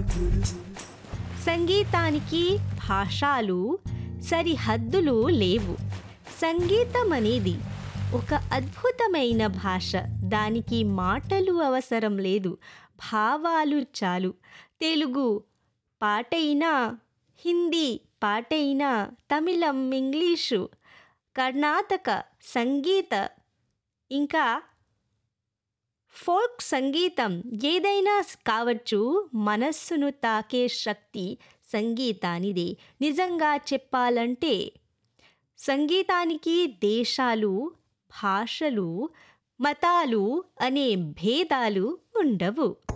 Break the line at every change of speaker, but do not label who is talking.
సంగీతానికి భాషలు సరిహద్దులు లేవు సంగీతం అనేది ఒక అద్భుతమైన భాష దానికి మాటలు అవసరం లేదు భావాలు చాలు తెలుగు పాటైనా హిందీ పాటైనా తమిళం ఇంగ్లీషు కర్ణాటక సంగీత ఇంకా ఫోక్ సంగీతం ఏదైనా కావచ్చు మనస్సును తాకే శక్తి సంగీతానిదే నిజంగా చెప్పాలంటే సంగీతానికి దేశాలు భాషలు మతాలు అనే భేదాలు ఉండవు